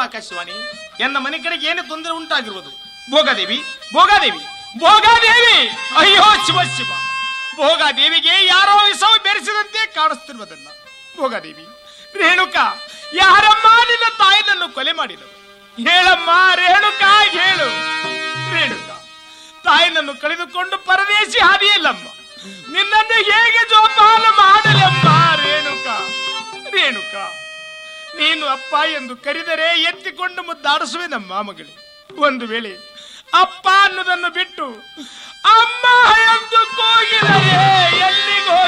ಆಕಾಶವಾಣಿ ಎನ್ನ ಮನೆ ಕಡೆಗೆ ಏನು ತೊಂದರೆ ಉಂಟಾಗಿರುವುದು ಭೋಗಾದೇವಿ ಭೋಗಾದೇವಿ ಭೋಗಾದೇವಿ ಅಯ್ಯೋ ಶಿವ ಶಿವ ಭೋಗಾದೇವಿಗೆ ಯಾರೋ ವಿಷವು ಬೆರೆಸಿದಂತೆ ಕಾಣಿಸ್ತಿರುವುದಲ್ಲ ಭೋಗಾದೇವಿ ರೇಣುಕಾ ಯಾರಮ್ಮ ನಿನ್ನ ತಾಯಿನನ್ನು ಕೊಲೆ ಮಾಡಿದರು ಹೇಳಮ್ಮ ರೇಣುಕಾ ಹೇಳು ರೇಣುಕಾ ತಾಯಿನನ್ನು ಕಳೆದುಕೊಂಡು ಪರದೇಶಿ ಹಾದಿಯಲ್ಲಮ್ಮ ನಿನ್ನನ್ನು ಹೇಗೆ ಜೋಪಾನ ಮಾಡಲಮ್ಮ ರೇಣುಕಾ ರೇಣುಕಾ ನೀನು ಅಪ್ಪ ಎಂದು ಕರೆದರೆ ಎತ್ತಿಕೊಂಡು ಮುದ್ದಾಡಿಸುವೆ ನಮ್ಮ ಮಗಳೇ ಒಂದು ವೇಳೆ ಅಪ್ಪ ಅನ್ನೋದನ್ನು ಬಿಟ್ಟು ಅಮ್ಮ ಎಂದು ಕೂಗಿದರೆ ಎಲ್ಲಿಗೋ